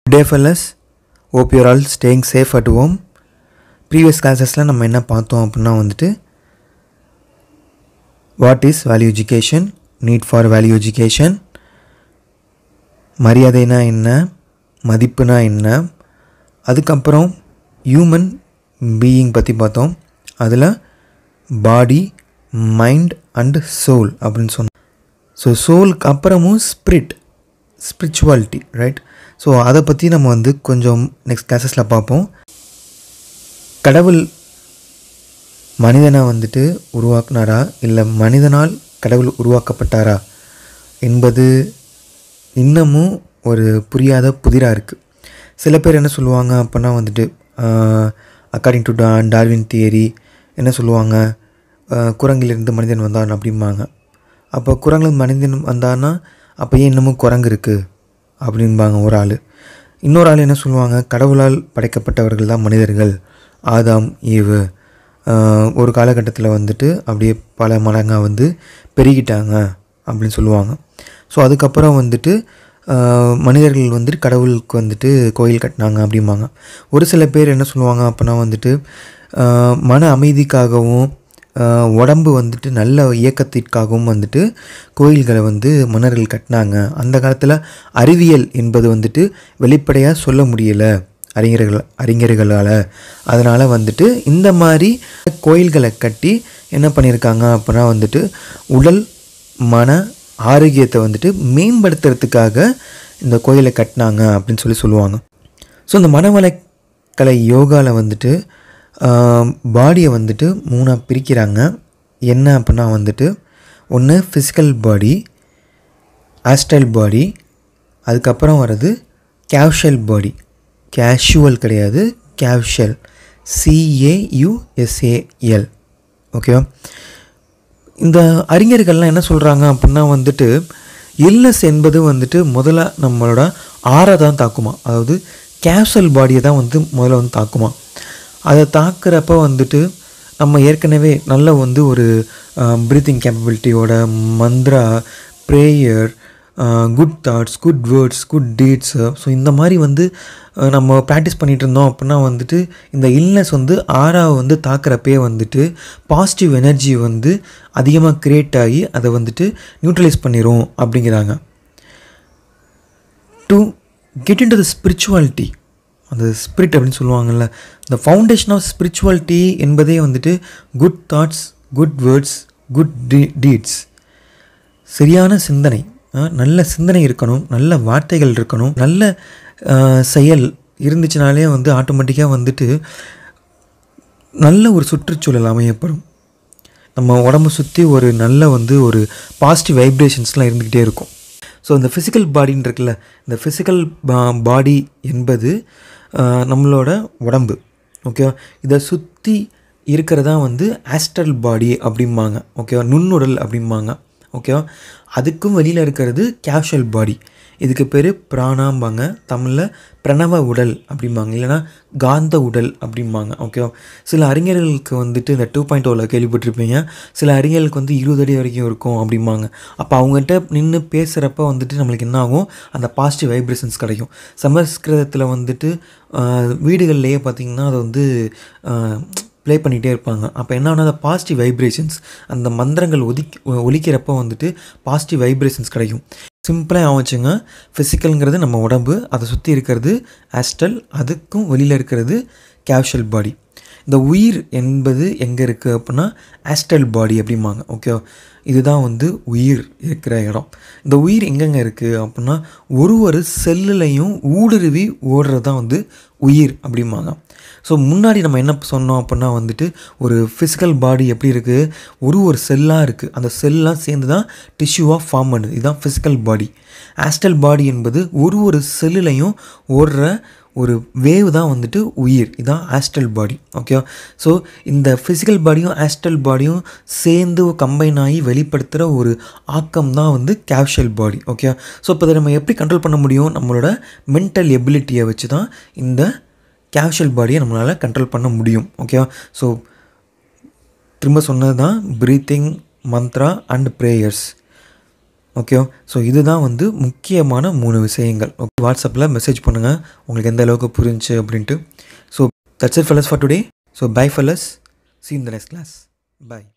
day fellows hope you're all staying safe at home previous கிளாஸஸில் நம்ம என்ன பார்த்தோம் அப்படின்னா வந்துட்டு what is value education need for value education மரியாதைனா என்ன மதிப்புனா என்ன அதுக்கப்புறம் ஹியூமன் பீயிங் பற்றி பார்த்தோம் அதில் பாடி மைண்ட் அண்ட் சோல் அப்படின்னு சொன்னோம் ஸோ சோலுக்கு அப்புறமும் ஸ்பிரிட் ஸ்பிரிச்சுவாலிட்டி ரைட் ஸோ அதை பற்றி நம்ம வந்து கொஞ்சம் நெக்ஸ்ட் கிளாஸஸில் பார்ப்போம் கடவுள் மனிதனை வந்துட்டு உருவாக்குனாரா இல்லை மனிதனால் கடவுள் உருவாக்கப்பட்டாரா என்பது இன்னமும் ஒரு புரியாத புதிராக இருக்குது சில பேர் என்ன சொல்லுவாங்க அப்படின்னா வந்துட்டு அக்கார்டிங் டு டா டார்வின் தியரி என்ன சொல்லுவாங்க ஆஹ், குரங்கிலிருந்து மனிதன் வந்தான் அப்படிம்பாங்க அப்போ குரங்கிலிருந்து மனிதன் வந்தான்னா அப்போ ஏன் இன்னமும் குரங்கு இருக்குது அப்படின்பாங்க ஒரு ஆள் இன்னொரு ஆள் என்ன சொல்லுவாங்க கடவுளால் படைக்கப்பட்டவர்கள் தான் மனிதர்கள் ஆதாம் ஈவு ஆஹ், ஒரு காலகட்டத்தில் வந்துட்டு அப்படியே பல மடங்காக வந்து பெருகிட்டாங்க அப்படின்னு சொல்லுவாங்க ஸோ அதுக்கப்புறம் வந்துட்டு ஆஹ், மனிதர்கள் வந்துட்டு கடவுளுக்கு வந்துட்டு கோயில் கட்டினாங்க அப்படிம்பாங்க ஒரு சில பேர் என்ன சொல்லுவாங்க அப்படின்னா வந்துட்டு ஆஹ், மன அமைதிக்காகவும் ஆஹ், உடம்பு வந்துட்டு நல்ல இயக்கத்திற்காகவும் வந்துட்டு கோயில்களை வந்து மன்னர்கள் கட்டினாங்க அந்த காலத்தில் அறிவியல் என்பது வந்துட்டு வெளிப்படையாக சொல்ல முடியலை அறிஞர்கள் அறிஞர்களால் அதனால் வந்துட்டு இந்த மாதிரி கோயில்களை கட்டி என்ன பண்ணியிருக்காங்க அப்படின்னா வந்துட்டு உடல் மன ஆரோக்கியத்தை வந்துட்டு மேம்படுத்துறதுக்காக இந்த கோயிலை கட்டினாங்க அப்படின்னு சொல்லி சொல்லுவாங்க ஸோ இந்த மனவளக்கலை யோகாவில் வந்துட்டு பாடியை வந்துட்டு மூணாக பிரிக்கிறாங்க என்ன அப்படின்னா வந்துட்டு ஒன்று ஃபிசிக்கல் பாடி ஆஸ்ட்ரல் பாடி அதுக்கப்புறம் வர்றது கேஷுவல் பாடி கேஷுவல் கிடையாது கேஷுவல் சிஏயுஎஸ்ஏஎல் ஓகேவா இந்த அறிஞர்கள்லாம் என்ன சொல்கிறாங்க அப்படின்னா வந்துட்டு இல்னஸ் என்பது வந்துட்டு முதல்ல நம்மளோட ஆறை தான் தாக்குமா அதாவது கேஷுவல் பாடியை தான் வந்து முதல்ல வந்து தாக்குமா அதை தாக்குறப்ப வந்துட்டு நம்ம ஏற்கனவே நல்ல வந்து ஒரு ப்ரீத்திங் கேப்பபிலிட்டியோட mantra prayer good thoughts good words good deeds so இந்த மாதிரி வந்து அஹ், நம்ம ப்ராக்டிஸ் பண்ணிகிட்டு இருந்தோம் அப்படின்னா வந்துட்டு இந்த இல்னஸ் வந்து ஆறாவை வந்து தாக்குறப்பே வந்துட்டு பாசிட்டிவ் எனர்ஜி வந்து அதிகமாக க்ரியேட் ஆகி அதை வந்துட்டு நியூட்ரலைஸ் பண்ணிடும் அப்படிங்கிறாங்க to get in to the spirituality அந்த ஸ்பிரிட் அப்படின்னு சொல்லுவாங்கல்ல இந்த ஃபவுண்டேஷன் ஆஃப் ஸ்பிரிச்சுவாலிட்டி என்பதே வந்துட்டு good thoughts good words good deeds சரியான சிந்தனை அஹ், நல்ல சிந்தனை இருக்கணும் நல்ல வார்த்தைகள் இருக்கணும் நல்ல அஹ், செயல் இருந்துச்சுனாலே வந்து ஆட்டோமேட்டிக்காக வந்துட்டு நல்ல ஒரு சுற்றுச்சூழல் அமையப்படும் நம்ம உடம்பு சுற்றி ஒரு நல்ல வந்து ஒரு பாசிட்டிவ் வைப்ரேஷன்ஸ்லாம் இருந்துக்கிட்டே இருக்கும் ஸோ இந்த ஃபிசிக்கல் பாடின்னு இருக்குல்ல இந்த ஃபிசிக்கல் பாடி என்பது ஆஹ், நம்மளோட உடம்பு ஓகேவா இதை சுற்றி இருக்கிறதா வந்து ஆஸ்ட்ரல் பாடி அப்படிம்பாங்க ஓகேவா நுண்ணுடல் அப்படிம்பாங்க ஓகேவா அதுக்கும் வெளியில் இருக்கிறது கேஷுவல் பாடி இதுக்கு பேர் பிராணாம்பாங்க தமிழில் பிரணவ உடல் அப்படிம்பாங்க இல்லைன்னா காந்த உடல் அப்படிம்பாங்க ஓகேவா சில அறிஞர்களுக்கு வந்துட்டு இந்த டூ பாயிண்ட் ஓவில் கேள்விப்பட்டிருப்பீங்க சில அறிஞர்களுக்கு வந்து இருபது அடி வரைக்கும் இருக்கும் அப்படிம்பாங்க அப்போ அவங்ககிட்ட நின்று பேசுகிறப்ப வந்துட்டு நம்மளுக்கு என்ன ஆகும் அந்த பாசிட்டிவ் வைப்ரேஷன்ஸ் கிடைக்கும் சமஸ்கிருதத்தில் வந்துட்டு ஆஹ், வீடுகள்லேயே பார்த்திங்கன்னா அதை வந்து ப்ளே பண்ணிகிட்டே இருப்பாங்க அப்போ என்ன ஆகுனா அந்த பாசிட்டிவ் வைப்ரேஷன்ஸ் அந்த மந்திரங்கள் ஒதுக்கி ஒலிக்கிறப்ப வந்துட்டு பாசிட்டிவ் வைப்ரேஷன்ஸ் கிடைக்கும் சிம்பிளாக ஆச்சுங்க ஃபிசிக்கல்ங்கிறது நம்ம உடம்பு அதை சுற்றி இருக்கிறது ஆஸ்ட்ரல் அதுக்கும் வெளியில் இருக்கிறது கேஷுவல் பாடி இந்த உயிர் என்பது எங்கே இருக்குது அப்படின்னா ஆஸ்ட்ரல் பாடி அப்படிம்பாங்க ஓகே இதுதான் வந்து உயிர் இருக்கிற இடம் இந்த உயிர் எங்கெங்கே இருக்குது அப்படின்னா ஒரு ஒரு செல்லுலையும் ஊடுருவி ஓடுறது தான் வந்து உயிர் அப்படிம்பாங்க ஸோ முன்னாடி நம்ம என்ன சொன்னோம் அப்படின்னா வந்துட்டு ஒரு ஃபிசிக்கல் பாடி எப்படி இருக்குது ஒரு ஒரு செல்லாக இருக்குது அந்த செல்லாம் சேர்ந்து தான் டிஷ்யூவாக ஃபார்ம் பண்ணுது இதுதான் ஃபிசிக்கல் பாடி ஆஸ்ட்ரல் பாடி என்பது ஒரு ஒரு செல்லுலையும் ஓடுற ஒரு வேவ் தான் வந்துட்டு உயிர் இதுதான் ஆஸ்ட்ரல் பாடி ஓகே ஸோ இந்த ஃபிசிக்கல் பாடியும் ஆஸ்ட்ரல் பாடியும் சேர்ந்து கம்பைன் ஆகி வெளிப்படுத்துகிற ஒரு ஆக்கம் தான் வந்து கேஷுவல் பாடி ஓகே ஸோ இப்போ இதை நம்ம எப்படி கண்ட்ரோல் பண்ண முடியும் நம்மளோட மென்டல் எபிலிட்டியை வச்சு தான் இந்த கேஷுவல் பாடியை நம்மளால் கண்ட்ரோல் பண்ண முடியும் ஓகேவா ஸோ திரும்ப சொன்னது தான் breathing mantra and prayers okay so இதுதான் வந்து முக்கியமான மூணு விஷயங்கள் ஓகே வாட்ஸ்அப்பில் மெசேஜ் பண்ணுங்கள் உங்களுக்கு எந்த அளவுக்கு புரிஞ்சுச்சு அப்படின்ட்டு so that's it fellows for today so bye fellows see இந்த நெக்ஸ்ட் கிளாஸ் பை